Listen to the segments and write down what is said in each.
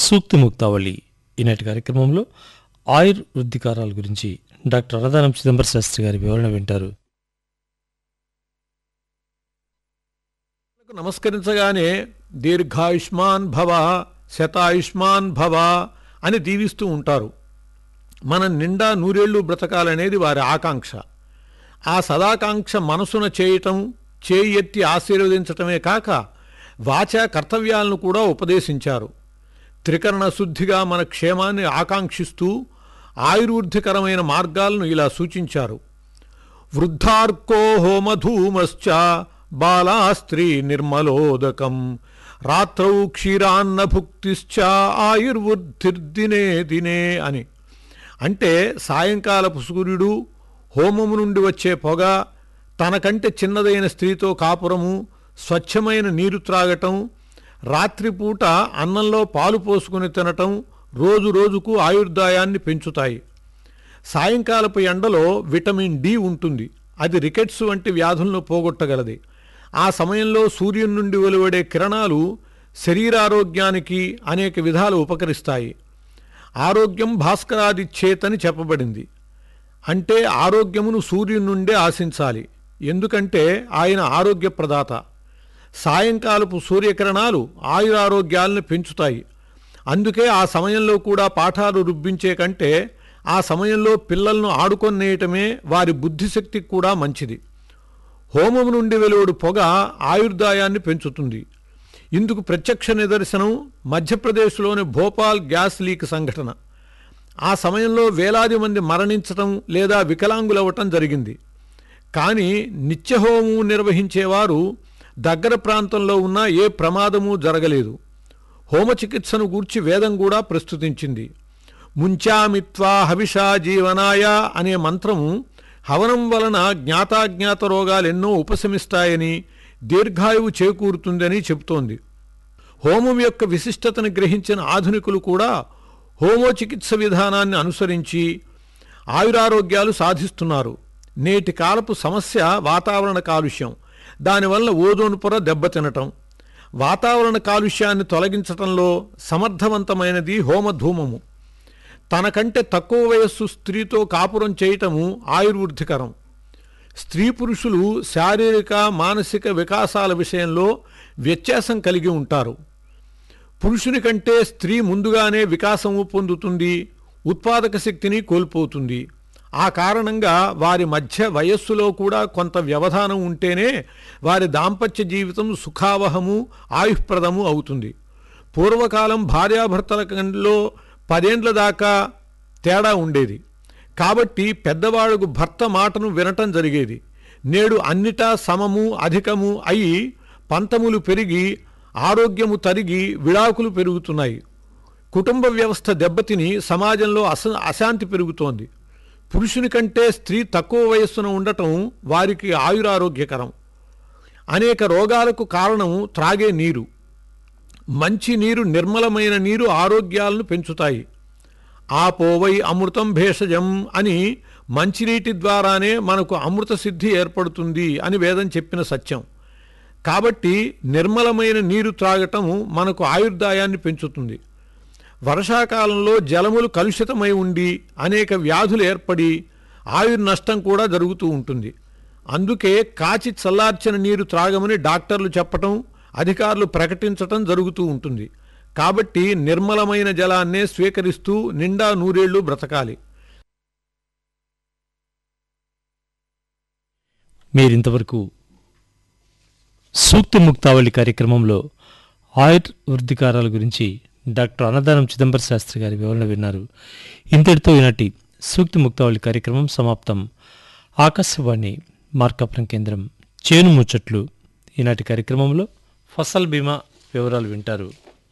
సూక్తి ముక్తావళి ఈనాటి కార్యక్రమంలో ఆయుర్ వృద్ధికారాల గురించి డాక్టర్ అన్నదానం చిదంబర శాస్త్రి గారి వివరణ వింటారు నమస్కరించగానే దీర్ఘాయుష్మాన్ భవ శతాయుష్మాన్ భవ అని దీవిస్తూ ఉంటారు మనం నిండా నూరేళ్లు బ్రతకాలనేది వారి ఆకాంక్ష ఆ సదాకాంక్ష మనసున చేయటం చేయి ఎత్తి ఆశీర్వదించటమే కాక వాచా కర్తవ్యాలను కూడా ఉపదేశించారు త్రికరణ శుద్ధిగా మన క్షేమాన్ని ఆకాంక్షిస్తూ ఆయుర్వృద్ధికరమైన మార్గాలను ఇలా సూచించారు వృద్ధార్కో హోమధూమశ్చ బాలా స్త్రీ నిర్మలోదకం రాత్రౌ క్షీరాన్న భుక్తిశ్చ ఆయుర్వృద్ధిర్దినే దినే అని అంటే సాయంకాలపు సూర్యుడు హోమము నుండి వచ్చే పొగ తనకంటే చిన్నదైన స్త్రీతో కాపురము స్వచ్ఛమైన నీరు త్రాగటం రాత్రిపూట అన్నంలో పాలు పోసుకుని తినటం రోజు రోజుకు ఆయుర్దాయాన్ని పెంచుతాయి సాయంకాలపు ఎండలో విటమిన్ డి ఉంటుంది అది రికెట్స్ వంటి వ్యాధులను పోగొట్టగలది ఆ సమయంలో సూర్యుని నుండి వెలువడే కిరణాలు శరీరారోగ్యానికి అనేక విధాలు ఉపకరిస్తాయి ఆరోగ్యం భాస్కరాదిచ్చేతని చెప్పబడింది అంటే ఆరోగ్యమును సూర్యుని నుండే ఆశించాలి ఎందుకంటే ఆయన ఆరోగ్య ప్రదాత సాయంకాలపు సూర్యకిరణాలు ఆయురారోగ్యాలను పెంచుతాయి అందుకే ఆ సమయంలో కూడా పాఠాలు రుబ్బించే కంటే ఆ సమయంలో పిల్లలను ఆడుకొనేయటమే వారి బుద్ధిశక్తికి కూడా మంచిది హోమం నుండి వెలువడు పొగ ఆయుర్దాయాన్ని పెంచుతుంది ఇందుకు ప్రత్యక్ష నిదర్శనం మధ్యప్రదేశ్లోని భోపాల్ గ్యాస్ లీక్ సంఘటన ఆ సమయంలో వేలాది మంది మరణించటం లేదా వికలాంగులవ్వటం జరిగింది కానీ నిత్యహోమం నిర్వహించేవారు దగ్గర ప్రాంతంలో ఉన్న ఏ ప్రమాదము జరగలేదు హోమ చికిత్సను గూర్చి వేదం కూడా ప్రస్తుతించింది ముంచామిత్వా హవిషా జీవనాయ అనే మంత్రము హవనం వలన జ్ఞాతాజ్ఞాత రోగాలెన్నో ఉపశమిస్తాయని దీర్ఘాయువు చేకూరుతుందని చెబుతోంది హోమం యొక్క విశిష్టతను గ్రహించిన ఆధునికులు కూడా హోమో చికిత్స విధానాన్ని అనుసరించి ఆయురారోగ్యాలు సాధిస్తున్నారు నేటి కాలపు సమస్య వాతావరణ కాలుష్యం దానివల్ల ఓజోన్ పొర దెబ్బతినటం వాతావరణ కాలుష్యాన్ని తొలగించటంలో సమర్థవంతమైనది హోమధూమము తనకంటే తక్కువ వయస్సు స్త్రీతో కాపురం చేయటము ఆయుర్వృద్ధికరం స్త్రీ పురుషులు శారీరక మానసిక వికాసాల విషయంలో వ్యత్యాసం కలిగి ఉంటారు పురుషుని కంటే స్త్రీ ముందుగానే వికాసము పొందుతుంది ఉత్పాదక శక్తిని కోల్పోతుంది ఆ కారణంగా వారి మధ్య వయస్సులో కూడా కొంత వ్యవధానం ఉంటేనే వారి దాంపత్య జీవితం సుఖావహము ఆయుష్ప్రదము అవుతుంది పూర్వకాలం భార్యాభర్తల కంలో పదేండ్ల దాకా తేడా ఉండేది కాబట్టి పెద్దవాళ్లకు భర్త మాటను వినటం జరిగేది నేడు అన్నిటా సమము అధికము అయి పంతములు పెరిగి ఆరోగ్యము తరిగి విడాకులు పెరుగుతున్నాయి కుటుంబ వ్యవస్థ దెబ్బతిని సమాజంలో అస అశాంతి పెరుగుతోంది పురుషుని కంటే స్త్రీ తక్కువ వయస్సున ఉండటం వారికి ఆయురారోగ్యకరం అనేక రోగాలకు కారణం త్రాగే నీరు మంచి నీరు నిర్మలమైన నీరు ఆరోగ్యాలను పెంచుతాయి ఆపోవై అమృతం భేషజం అని మంచినీటి ద్వారానే మనకు అమృత సిద్ధి ఏర్పడుతుంది అని వేదం చెప్పిన సత్యం కాబట్టి నిర్మలమైన నీరు త్రాగటం మనకు ఆయుర్దాయాన్ని పెంచుతుంది వర్షాకాలంలో జలములు కలుషితమై ఉండి అనేక వ్యాధులు ఏర్పడి ఆయుర్ నష్టం కూడా జరుగుతూ ఉంటుంది అందుకే కాచి చల్లార్చిన నీరు త్రాగమని డాక్టర్లు చెప్పటం అధికారులు ప్రకటించటం జరుగుతూ ఉంటుంది కాబట్టి నిర్మలమైన జలాన్నే స్వీకరిస్తూ నిండా నూరేళ్లు బ్రతకాలి మీరింతవరకు సూక్తి ముక్తావళి కార్యక్రమంలో ఆయుర్ వృద్ధికారాల గురించి డాక్టర్ అన్నదానం చిదంబర శాస్త్రి గారి వివరణ విన్నారు ఇంతటితో ఈనాటి సూక్తి ముక్తావళి కార్యక్రమం సమాప్తం ఆకాశవాణి మార్కాపురం కేంద్రం చేను ముచ్చట్లు ఈనాటి కార్యక్రమంలో ఫసల్ బీమా వివరాలు వింటారు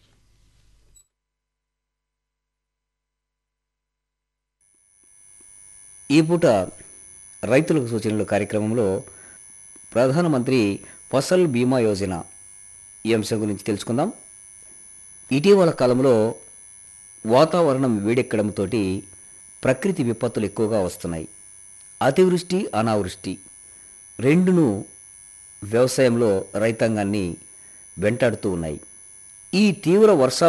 ఈ పూట రైతులకు సూచనలు కార్యక్రమంలో ప్రధానమంత్రి ఫసల్ బీమా యోజన ఈ అంశం గురించి తెలుసుకుందాం ఇటీవల కాలంలో వాతావరణం వేడెక్కడంతో ప్రకృతి విపత్తులు ఎక్కువగా వస్తున్నాయి అతివృష్టి అనావృష్టి రెండును వ్యవసాయంలో రైతాంగాన్ని వెంటాడుతూ ఉన్నాయి ఈ తీవ్ర వర్షా